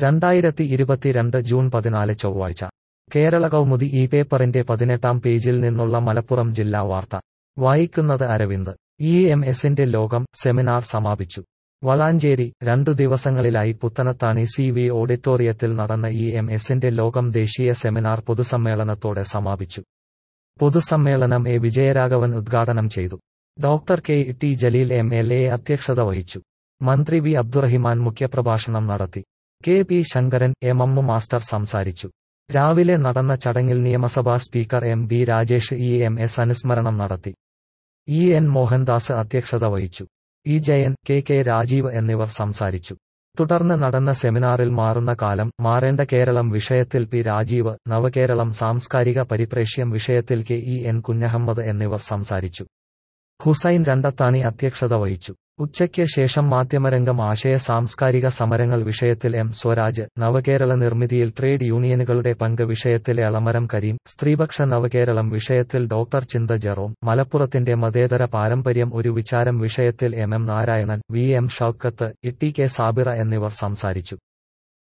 രണ്ടായിരത്തി ഇരുപത്തിരണ്ട് ജൂൺ പതിനാല് ചൊവ്വാഴ്ച കേരള കൗമുദി ഈ പേപ്പറിന്റെ പതിനെട്ടാം പേജിൽ നിന്നുള്ള മലപ്പുറം ജില്ലാ വാർത്ത വായിക്കുന്നത് അരവിന്ദ് ഇ എം എസിന്റെ ലോകം സെമിനാർ സമാപിച്ചു വളാഞ്ചേരി രണ്ടു ദിവസങ്ങളിലായി പുത്തനത്താണി സി വി ഓഡിറ്റോറിയത്തിൽ നടന്ന ഇ എം എസിന്റെ ലോകം ദേശീയ സെമിനാർ പൊതുസമ്മേളനത്തോടെ സമാപിച്ചു പൊതുസമ്മേളനം എ വിജയരാഘവൻ ഉദ്ഘാടനം ചെയ്തു doctor K T Jaleel M L A അധ്യക്ഷത വഹിച്ചു മന്ത്രി വി അബ്ദുറഹിമാൻ മുഖ്യപ്രഭാഷണം നടത്തി K P Sankaran M Ammu master സംസാരിച്ചു രാവിലെ നടന്ന ചടങ്ങിൽ നിയമസഭാ speaker M B Rajesh E M S അനുസ്മരണം നടത്തി ഇ എൻ മോഹൻദാസ് അധ്യക്ഷത വഹിച്ചു E Jayan K K Rajeev എന്നിവർ സംസാരിച്ചു തുടർന്ന് നടന്ന സെമിനാറിൽ മാറുന്ന കാലം മാറേണ്ട കേരളം വിഷയത്തിൽ പി രാജീവ് നവകേരളം സാംസ്കാരിക പരിപ്രേക്ഷ്യം വിഷയത്തിൽ കെ ഇ എൻ കുഞ്ഞഹമ്മദ് എന്നിവർ സംസാരിച്ചു ഹുസൈൻ രണ്ടത്താണി അധ്യക്ഷത വഹിച്ചു ഉച്ചയ്ക്ക് ശേഷം മാധ്യമരംഗം ആശയ സാംസ്കാരിക സമരങ്ങൾ വിഷയത്തിൽ എം സ്വരാജ് നവകേരള നിർമ്മിതിയിൽ ട്രേഡ് യൂണിയനുകളുടെ പങ്ക് വിഷയത്തിൽ എളമരം കരീം സ്ത്രീപക്ഷ നവകേരളം വിഷയത്തിൽ ഡോക്ടർ ചിന്ത ജെറോം മലപ്പുറത്തിന്റെ മതേതര പാരമ്പര്യം ഒരു വിചാരം വിഷയത്തിൽ M M Narayanan V M Shoukath E T K Sabira എന്നിവർ സംസാരിച്ചു